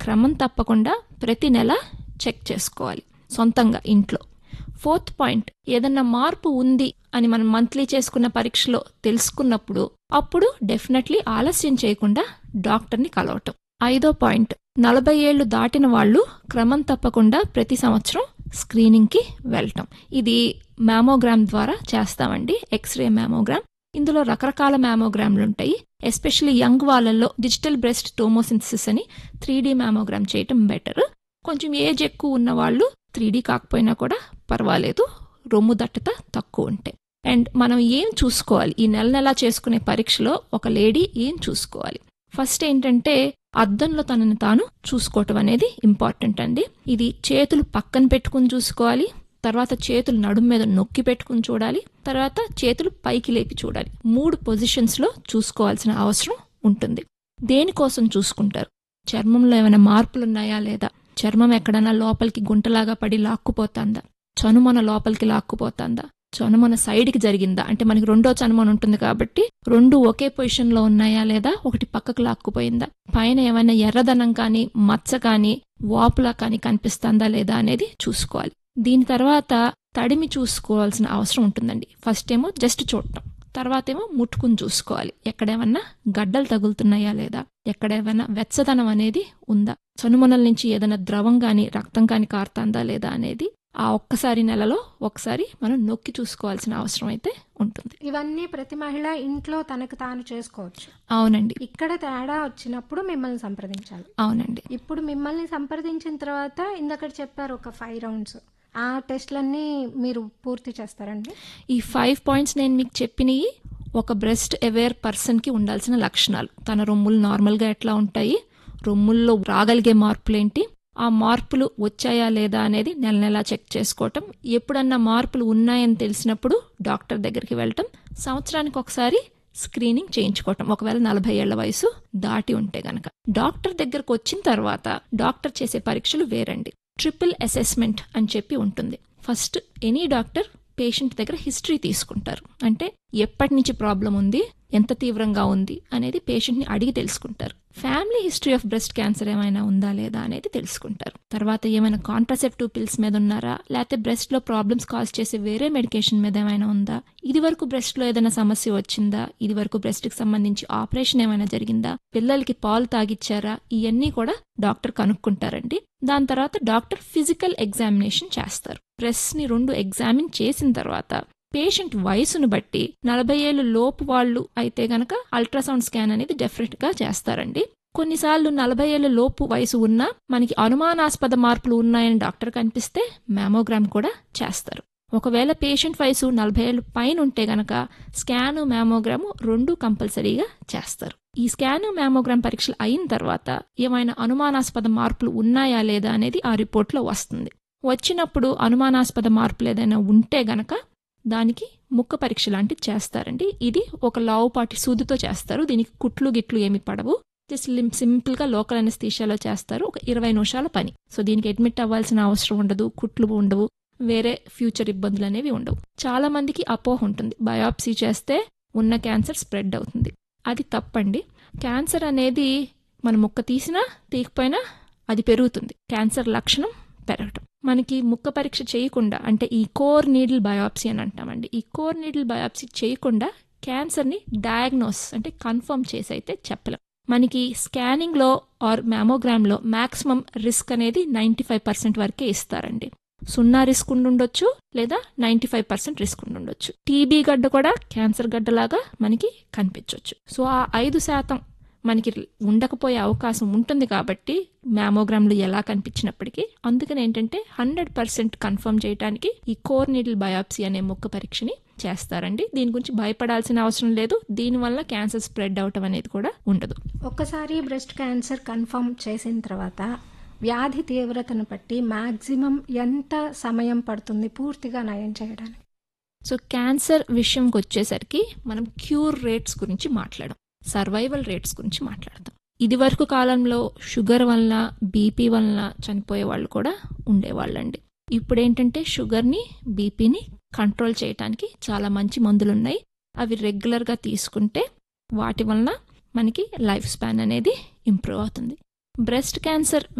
క్రమం తప్పకుండా ప్రతి నెల చెక్ చేసుకోవాలి సొంతంగా ఇంట్లో ఫోర్త్ పాయింట్ ఏదన్నా మార్పు ఉంది అని మనం మంత్లీ చేసుకున్న పరీక్షలో తెలుసుకున్నప్పుడు అప్పుడు డెఫినెట్లీ ఆలస్యం చేయకుండా డాక్టర్ని కలవటం ఐదో పాయింట్ నలభై ఏళ్లు దాటిన వాళ్ళు క్రమం తప్పకుండా ప్రతి సంవత్సరం స్క్రీనింగ్కి వెళ్ళటం ఇది మ్యామోగ్రామ్ ద్వారా చేస్తామండి ఎక్స్రే మ్యామోగ్రామ్ ఇందులో రకరకాల మ్యామోగ్రామ్లు ఉంటాయి ఎస్పెషల్లీ యంగ్ వాళ్ళల్లో డిజిటల్ బ్రెస్ట్ టోమోసిన్సిస్ అని త్రీ డీ మ్యామోగ్రామ్ చేయటం బెటర్ కొంచెం ఏజ్ ఎక్కువ ఉన్న వాళ్ళు త్రీ డీ కాకపోయినా కూడా పర్వాలేదు రొమ్ము దట్టత తక్కువ ఉంటాయి అండ్ మనం ఏం చూసుకోవాలి ఈ నెల నెలా చేసుకునే పరీక్షలో ఒక లేడీ ఏం చూసుకోవాలి ఫస్ట్ ఏంటంటే అద్దంలో తనని తాను చూసుకోవటం అనేది ఇంపార్టెంట్ అండి ఇది చేతులు పక్కన పెట్టుకుని చూసుకోవాలి తర్వాత చేతులు నడుం మీద నొక్కి పెట్టుకుని చూడాలి తర్వాత చేతులు పైకి లేపి చూడాలి మూడు పొజిషన్స్లో చూసుకోవాల్సిన అవసరం ఉంటుంది దేనికోసం చూసుకుంటారు చర్మంలో ఏమైనా మార్పులు ఉన్నాయా లేదా చర్మం ఎక్కడన్నా లోపలికి గుంటలాగా పడి లాక్కుపోతుందా చనుమొన లోపలికి లాక్కుపోతుందా చనుమొన సైడ్కి జరిగిందా అంటే మనకి రెండో చనుమొన ఉంటుంది కాబట్టి రెండు ఒకే పొజిషన్లో ఉన్నాయా లేదా ఒకటి పక్కకు లాక్కుపోయిందా పైన ఏమైనా ఎర్రదనం కానీ మచ్చ కానీ వాపులా కానీ కనిపిస్తుందా లేదా అనేది చూసుకోవాలి దీని తర్వాత తడిమి చూసుకోవాల్సిన అవసరం ఉంటుందండి ఫస్ట్ ఏమో జస్ట్ చూడటం తర్వాత ఏమో ముట్టుకుని చూసుకోవాలి ఎక్కడేమన్నా గడ్డలు తగులుతున్నాయా లేదా ఎక్కడేమైనా వెచ్చదనం అనేది ఉందా చనుమొనల నుంచి ఏదైనా ద్రవం కానీ రక్తం కానీ కారుతుందా లేదా అనేది ఆ ఒక్కసారి నెలలో ఒకసారి మనం నొక్కి చూసుకోవాల్సిన అవసరం అయితే ఉంటుంది ఇవన్నీ ప్రతి మహిళ ఇంట్లో తనకు తాను చేసుకోవచ్చు అవునండి ఇక్కడ తేడా వచ్చినప్పుడు మిమ్మల్ని సంప్రదించాలి అవునండి ఇప్పుడు మిమ్మల్ని సంప్రదించిన తర్వాత ఇందక్కడ చెప్పారు ఒక ఫైవ్ రౌండ్స్ ఆ టెస్ట్లన్నీ మీరు పూర్తి చేస్తారండి ఈ ఫైవ్ పాయింట్స్ నేను మీకు చెప్పినవి ఒక బ్రెస్ట్ అవేర్ పర్సన్కి ఉండాల్సిన లక్షణాలు తన రొమ్ములు నార్మల్గా ఎట్లా ఉంటాయి రొమ్ముల్లో రాగలిగే మార్పులేంటి ఆ మార్పులు వచ్చాయా లేదా అనేది నెల నెలా చెక్ చేసుకోవటం ఎప్పుడన్నా మార్పులు ఉన్నాయని తెలిసినప్పుడు డాక్టర్ దగ్గరికి వెళ్ళటం సంవత్సరానికి ఒకసారి స్క్రీనింగ్ చేయించుకోవటం ఒకవేళ నలభై ఏళ్ల వయసు దాటి ఉంటే గనక డాక్టర్ దగ్గరకు వచ్చిన తర్వాత డాక్టర్ చేసే పరీక్షలు వేరండి ట్రిపుల్ అసెస్మెంట్ అని చెప్పి ఉంటుంది ఫస్ట్ ఎనీ డాక్టర్ పేషెంట్ దగ్గర హిస్టరీ తీసుకుంటారు అంటే ఎప్పటి నుంచి ప్రాబ్లం ఉంది ఎంత తీవ్రంగా ఉంది అనేది పేషెంట్ని అడిగి తెలుసుకుంటారు family history of breast cancer ఏమైనా ఉందా లేదా అనేది తెలుసుకుంటారు తర్వాత ఏమైనా కాంట్రాసెప్టివ్ పిల్స్ మీద ఉన్నారా లేకపోతే బ్రెస్ట్ లో ప్రాబ్లమ్స్ కాజ్ చేసే వేరే మెడికేషన్ మీద ఏమైనా ఉందా ఇది వరకు బ్రెస్ట్ లో ఏదైనా సమస్య వచ్చిందా ఇది వరకు బ్రెస్ట్ కి సంబంధించి ఆపరేషన్ ఏమైనా జరిగిందా పిల్లలకి పాలు తాగిచ్చారా ఇవన్నీ కూడా డాక్టర్ కనుక్కుంటారండి దాని తర్వాత డాక్టర్ ఫిజికల్ ఎగ్జామినేషన్ చేస్తారు బ్రెస్ట్ ని రెండు ఎగ్జామిన్ చేసిన తర్వాత పేషెంట్ వయసును బట్టి నలభై ఏళ్ళు లోపు వాళ్ళు అయితే గనక అల్ట్రాసౌండ్ స్కాన్ అనేది డెఫినెట్ గా చేస్తారండి కొన్నిసార్లు నలభై ఏళ్ళ లోపు వయసు ఉన్నా మనకి అనుమానాస్పద మార్పులు ఉన్నాయని డాక్టర్ కనిపిస్తే మ్యామోగ్రామ్ కూడా చేస్తారు ఒకవేళ పేషెంట్ వయసు నలభై ఏళ్ళు పైన ఉంటే గనక స్కాను మ్యామోగ్రాము రెండు కంపల్సరీగా చేస్తారు ఈ స్కాను మ్యామోగ్రామ్ పరీక్షలు అయిన తర్వాత ఏమైనా అనుమానాస్పద మార్పులు ఉన్నాయా లేదా అనేది ఆ రిపోర్ట్లో వస్తుంది వచ్చినప్పుడు అనుమానాస్పద మార్పులు ఏదైనా ఉంటే గనక దానికి ముక్క పరీక్ష లాంటిది చేస్తారండి ఇది ఒక లావుపాటి సూదితో చేస్తారు దీనికి కుట్లు గిట్లు ఏమి పడవు జస్ట్ లిమ్ సింపుల్గా లోకల్ అనస్థీషియాలో చేస్తారు ఒక ఇరవై నిమిషాల పని సో దీనికి అడ్మిట్ అవ్వాల్సిన అవసరం ఉండదు కుట్లు ఉండవు వేరే ఫ్యూచర్ ఇబ్బందులు అనేవి ఉండవు చాలా మందికి అపోహ ఉంటుంది బయాప్సీ చేస్తే ఉన్న క్యాన్సర్ స్ప్రెడ్ అవుతుంది అది తప్పండి క్యాన్సర్ అనేది మన ముక్క తీసినా తీయకపోయినా అది పెరుగుతుంది క్యాన్సర్ లక్షణం పెరగటం మనకి ముక్క పరీక్ష చేయకుండా అంటే ఈ కోర్ నీడిల్ బయాప్సీ అని అంటామండి ఈ కోర్ నీడిల్ బయాప్సీ చేయకుండా క్యాన్సర్ని డయాగ్నోస్ అంటే కన్ఫర్మ్ చేసి అయితే చెప్పలేం మనకి స్కానింగ్లో ఆర్ మ్యామోగ్రామ్లో మ్యాక్సిమం రిస్క్ అనేది నైంటీ ఫైవ్ పర్సెంట్ వరకే ఇస్తారండి సున్నా రిస్క్ ఉండుండొచ్చు లేదా నైంటీ ఫైవ్ పర్సెంట్ రిస్క్ ఉండుండొచ్చు టీబీ గడ్డ కూడా క్యాన్సర్ గడ్డలాగా మనకి కనిపించవచ్చు సో ఆ ఐదు శాతం మనకి ఉండకపోయే అవకాశం ఉంటుంది కాబట్టి మ్యామోగ్రామ్లు ఎలా కనిపించినప్పటికీ అందుకని ఏంటంటే హండ్రెడ్ పర్సెంట్ కన్ఫర్మ్ చేయడానికి ఈ కోర్ నీడిల్ బయాప్సీ అనే ముక్క పరీక్షని చేస్తారండి దీని గురించి భయపడాల్సిన అవసరం లేదు దీనివల్ల క్యాన్సర్ స్ప్రెడ్ అవటం అనేది కూడా ఉండదు ఒక్కసారి బ్రెస్ట్ క్యాన్సర్ కన్ఫర్మ్ చేసిన తర్వాత వ్యాధి తీవ్రతను బట్టి మాక్సిమం ఎంత సమయం పడుతుంది పూర్తిగా నయం చేయడానికి సో క్యాన్సర్ విషయంకి వచ్చేసరికి మనం క్యూర్ రేట్స్ గురించి మాట్లాడడం సర్వైవల్ రేట్స్ గురించి మాట్లాడతాం ఇది వరకు కాలంలో షుగర్ వలన బీపీ వలన చనిపోయే వాళ్ళు కూడా ఉండేవాళ్ళండి ఇప్పుడు ఏంటంటే షుగర్ని బీపీని కంట్రోల్ చేయడానికి చాలా మంచి మందులు ఉన్నాయి అవి రెగ్యులర్గా తీసుకుంటే వాటి వలన మనకి లైఫ్ స్పాన్ అనేది ఇంప్రూవ్ అవుతుంది బ్రెస్ట్ క్యాన్సర్